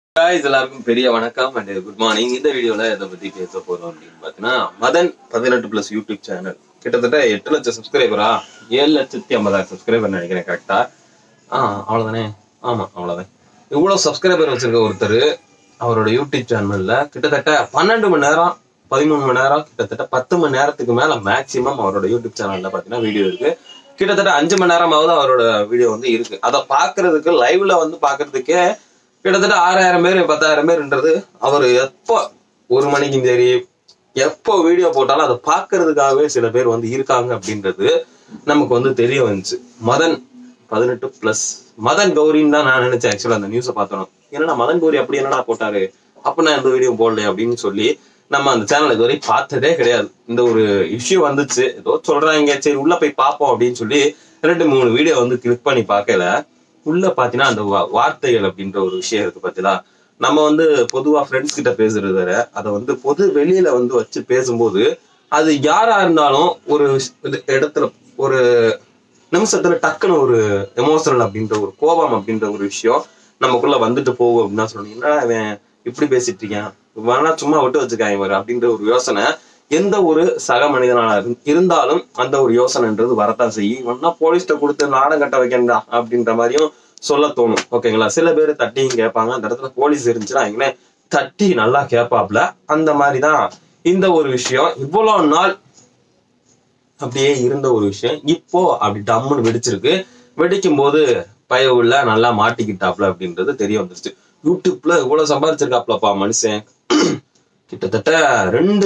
guys எல்லாருக்கும் பெரிய வணக்கம் அண்ட் குட் மார்னிங் இந்த வீடியோல எதை பத்தி பேச போறோம் அப்படின்னு பாத்தீங்கன்னா மதன் பதினெட்டு பிளஸ் யூடியூப் சேனல் கிட்டத்தட்ட எட்டு லட்சம் சப்ஸ்கிரைபரா ஏழு லட்சத்தி ஐம்பதாயிரம் சப்ஸ்கிரைபர் நினைக்கிறேன் கரெக்டா ஆ அவ்வளவுதானே ஆமா அவ்வளவுதான் இவ்வளவு சப்ஸ்கிரைபர் வச்சிருக்க ஒருத்தர் அவரோட யூடியூப் சேனல்ல கிட்டத்தட்ட பன்னெண்டு மணி நேரம் பதிமூணு மணி நேரம் கிட்டத்தட்ட பத்து மணி நேரத்துக்கு மேல மேக்சிமம் அவரோட யூடியூப் சேனல்ல பாத்தீங்கன்னா வீடியோ இருக்கு கிட்டத்தட்ட அஞ்சு மணி நேரமாவது அவரோட வீடியோ வந்து இருக்கு அதை பாக்குறதுக்கு லைவ்ல வந்து பாக்குறதுக்கே கிட்டத்தட்ட ஆறாயிரம் பேர் பத்தாயிரம் பேர்ன்றது அவர் எப்போ ஒரு மணிக்கும் சரி எப்போ வீடியோ போட்டாலும் அதை பார்க்கறதுக்காகவே சில பேர் வந்து இருக்காங்க அப்படின்றது நமக்கு வந்து தெரிய வந்துச்சு மதன் பதினெட்டு பிளஸ் மதன் கௌரின்னு தான் நான் நினைச்சேன் ஆக்சுவலா அந்த நியூஸை பார்த்தோம் என்னடா மதன் கௌரி அப்படி என்னடா போட்டாரு அப்ப நான் எந்த வீடியோ போடல அப்படின்னு சொல்லி நம்ம அந்த சேனல் இதுவரை பார்த்ததே கிடையாது இந்த ஒரு இஷ்யூ வந்துச்சு ஏதோ சொல்றாங்க சரி உள்ள போய் பார்ப்போம் அப்படின்னு சொல்லி ரெண்டு மூணு வீடியோ வந்து கிளிக் பண்ணி பார்க்கல உள்ள பாத்தீங்கன்னா அந்த வா- வார்த்தைகள் அப்படின்ற ஒரு விஷயம் இருக்கு பாத்தீங்களா நம்ம வந்து பொதுவா ஃப்ரெண்ட்ஸ் கிட்ட பேசுறது வேற அதை வந்து பொது வெளியில வந்து வச்சு பேசும்போது அது யாரா இருந்தாலும் ஒரு விஷ- இது இடத்துல ஒரு நிமிஷத்துல டக்குன்னு ஒரு எமோஷனல் அப்படின்ற ஒரு கோபம் அப்படின்ற ஒரு விஷயம் நமக்குள்ள வந்துட்டு போகும் அப்படின்னு தான் சொன்னீங்கன்னா அவன் இப்படி பேசிட்டு இருக்கான் வேணா சும்மா விட்டு வச்சுக்காங்க பாரு அப்படின்ற ஒரு யோசனை எந்த ஒரு சக மனிதனால இரு- இருந்தாலும் அந்த ஒரு யோசனைன்றது வரத்தான் செய்யும் இவன்னா போலீஸ்ட கொடுத்து நாடம் கட்ட வைக்கண்டா அப்படின்ற மாதிரியும் சொல்ல தோணும் ஓகேங்களா சில பேர் தட்டியும் கேட்பாங்க அந்த இடத்துல போலீஸ் இருந்துச்சுன்னா அவங்களே தட்டி நல்லா கேட்பாப்ல அந்த மாதிரிதான் இந்த ஒரு விஷயம் இவ்வளவு நாள் அப்படியே இருந்த ஒரு விஷயம் இப்போ அப்படி டம்முன்னு வெடிச்சிருக்கு வெடிக்கும் போது பய உள்ள நல்லா மாட்டிக்கிட்டாப்ல அப்படின்றது தெரிய வந்துருச்சு யூடியூப்ல இவ்வளவு சம்பாதிச்சிருக்காப்லப்பா மனுஷன் கிட்டத்தட்ட ரெண்டு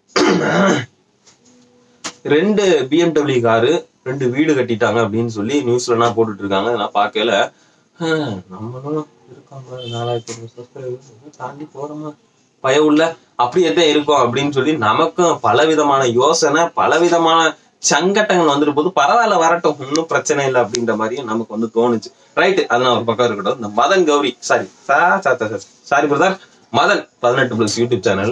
ரெண்டு பிஎம்டபிள்யூ காரு ரெண்டு வீடு கட்டிட்டாங்க அப்படின்னு சொல்லி நியூஸ்ல போட்டுட்டு இருக்காங்க நான் பார்க்கல ஆஹ், நம்மளும் இருக்காங்க நாலாயிரத்தி ஐநூறு subscribers தாண்டி போறோமா பய உள்ள அப்படியே தான் இருக்கும் அப்படின்னு சொல்லி நமக்கும் பலவிதமான யோசனை பலவிதமான சங்கட்டங்கள் வந்துட்டு போது பரவாயில்ல வரட்டும் ஒன்றும் பிரச்சனை இல்லை அப்படின்ற மாதிரியும் நமக்கு வந்து தோணுச்சு ரைட்டு அதெல்லாம் ஒரு பக்கம் இருக்கட்டும் இந்த Madan Gowri sorry sorry brother Madan பதினெட்டு பிளஸ் யூடியூப் சேனல்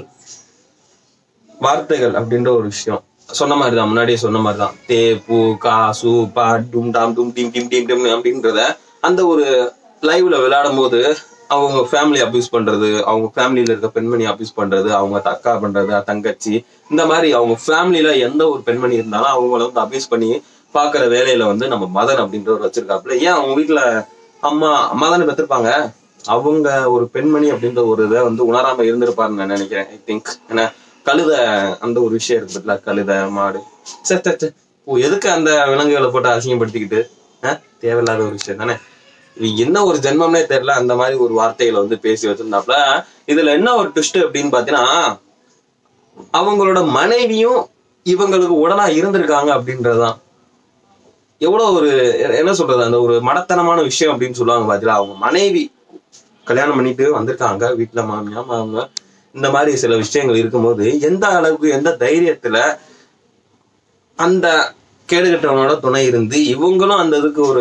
வார்த்தைகள் அப்படின்ற ஒரு விஷயம் சொன்ன மாதிரி தான் முன்னாடியே சொன்ன மாதிரி தான் தே பூ கா சு பா டும் டாம் டும் டிம் டிம் டிம் டிம் அப்படின்றத அந்த ஒரு லைவ்ல விளையாடும் போது அவங்க ஃபேமிலி அபியூஸ் பண்றது அவங்க ஃபேமிலியில இருக்க பெண்மணி அபியூஸ் பண்றது அவங்க அக்கா பண்றது தங்கச்சி இந்த மாதிரி அவங்க ஃபேமிலியில எந்த ஒரு பெண்மணி இருந்தாலும் அவங்கள வந்து அபியூஸ் பண்ணி பாக்குற வேலையில வந்து நம்ம மதன் அப்படின்றவர் வச்சிருக்காப்புல ஏன் அவங்க வீட்டுல அம்மா அம்மா தானே பெற்றிருப்பாங்க அவங்க ஒரு பெண்மணி அப்படின்ற ஒரு இதை வந்து உணராம இருந்திருப்பாருன்னு நான் நினைக்கிறேன் ஐ திங்க் ஏன்னா கழுத அந்த ஒரு விஷயம் இருக்கு பத்தில கழுத மாடு சே சே, சே. ஓ எதுக்கு அந்த விலங்குகளை போட்டு அசிங்கப்படுத்திக்கிட்டு அஹ்? தேவையில்லாத ஒரு விஷயம் தானே இது என்ன ஒரு ஜென்மம்னே தெரியல அந்த மாதிரி ஒரு வார்த்தைகளை வந்து பேசி வச்சிருந்தாப்புல இதுல என்ன ஒரு ட்விஸ்ட் அப்படின்னு பாத்தீங்கன்னா அவங்களோட மனைவியும் இவங்களுக்கு உடனா இருந்திருக்காங்க அப்படின்றதுதான் எவ்வளவு ஒரு என்ன சொல்றது அந்த ஒரு மடத்தனமான விஷயம் அப்படின்னு சொல்லுவாங்க பாத்தீங்களா அவங்க மனைவி கல்யாணம் பண்ணிட்டு வந்திருக்காங்க வீட்டுல மாமியா மாமங்க இந்த மாதிரி சில விஷயங்கள் இருக்கும்போது எந்த அளவுக்கு எந்த தைரியத்துல அந்த கேடுகட்டவனோட துணை இருந்து இவங்களும் அந்த இதுக்கு ஒரு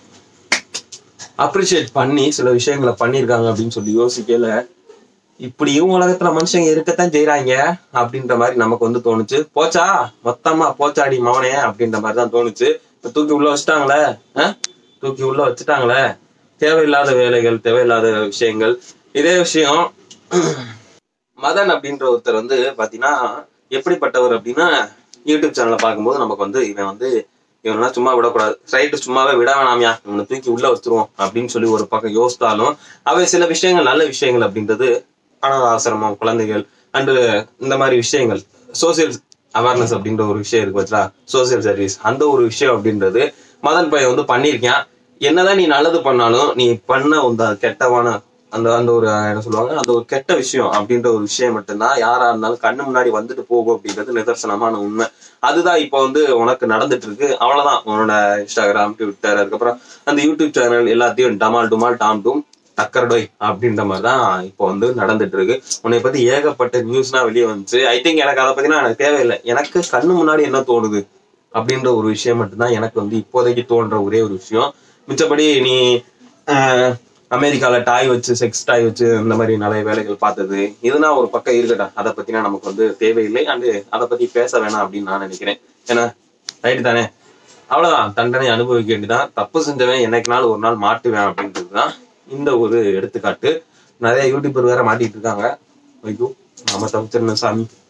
அப்ரிஷியேட் பண்ணி சில விஷயங்களை பண்ணியிருக்காங்க அப்படின்னு சொல்லி யோசிக்கல இப்படியும் உலகத்துல மனுஷங்க இருக்கத்தான் செய்றாங்க அப்படின்ற மாதிரி நமக்கு வந்து தோணுச்சு போச்சா மொத்தமா போச்சாடி மவனே அப்படின்ற மாதிரி தான் தோணுச்சு இப்ப தூக்கி உள்ள வச்சுட்டாங்களே அஹ்? தூக்கி உள்ள வச்சுட்டாங்களே தேவையில்லாத வேலைகள் தேவையில்லாத விஷயங்கள் இதே விஷயம் மதன் அப்படின்ற ஒருத்தர் வந்து பாத்தீங்கன்னா எப்படிப்பட்டவர் அப்படின்னா யூடியூப் சேனலை பார்க்கும்போது நமக்கு வந்து இவன் வந்து இவனா சும்மா விடக்கூடாது ரைட்டு சும்மாவே விட வேணாமியா இவனை தூக்கி உள்ள வச்சிருவோம் அப்படின்னு சொல்லி ஒரு பக்கம் யோசித்தாலும் அவை சில விஷயங்கள் நல்ல விஷயங்கள் அப்படின்றது அனாத ஆசிரமம் குழந்தைகள் அண்டு இந்த மாதிரி விஷயங்கள் சோசியல் அவேர்னஸ் அப்படின்ற ஒரு விஷயம் இருக்கு வச்சா சோசியல் சர்வீஸ் அந்த ஒரு விஷயம் அப்படின்றது மதன் பையன் வந்து பண்ணியிருக்கான் என்னதான் நீ நல்லது பண்ணாலும் நீ பண்ண அந்த கெட்டவான அந்த அந்த ஒரு என்ன சொல்லுவாங்க அந்த ஒரு கெட்ட விஷயம் அப்படின்ற ஒரு விஷயம் மட்டும்தான் யாரா இருந்தாலும் கண்ணு முன்னாடி வந்துட்டு போகும் அப்படின்றது நிதர்சனமான உண்மை அதுதான் இப்போ வந்து உனக்கு நடந்துட்டு இருக்கு அவ்வளவுதான் உன்னோட இன்ஸ்டாகிராம் ட்விட்டர் அதுக்கப்புறம் அந்த யூடியூப் சேனல் எல்லாத்தையும் டமால் டுமால் டாம் டூம் டக்கர்டோய் அப்படின்ற மாதிரி தான் இப்போ வந்து நடந்துட்டு இருக்கு உன்னை பத்தி ஏகப்பட்ட நியூஸ்லாம் வெளியே வந்துச்சு ஐ திங்க் எனக்கு அதை பத்தினா எனக்கு தேவையில்லை எனக்கு கண்ணு முன்னாடி என்ன தோணுது அப்படின்ற ஒரு விஷயம் மட்டும்தான் எனக்கு வந்து இப்போதைக்கு தோன்ற ஒரே ஒரு விஷயம் மிச்சபடி நீ ஆஹ், அமெரிக்கால டாய் வச்சு செக்ஸ் டாய் வச்சு இந்த மாதிரி நிறைய வேலைகள் பார்த்தது இதுனா ஒரு பக்கம் இருக்கட்டும் அதை பத்தினா நமக்கு வந்து தேவையில்லை அண்டு அதை பத்தி பேச வேணாம் அப்படின்னு நான் நினைக்கிறேன் ஏன்னா ரைட்டு தானே அவ்வளவுதான் தண்டனை அனுபவிக்க வேண்டியதான் தப்பு செஞ்சவன் என்னைக்குனாலும் ஒரு நாள் மாட்டுவேன் அப்படின்றது தான் இந்த ஒரு எடுத்துக்காட்டு நிறைய யூடியூபர் வேற மாட்டிட்டு இருக்காங்க ஐயோ நம்ம தவிச்சிருந்தோம் சாமி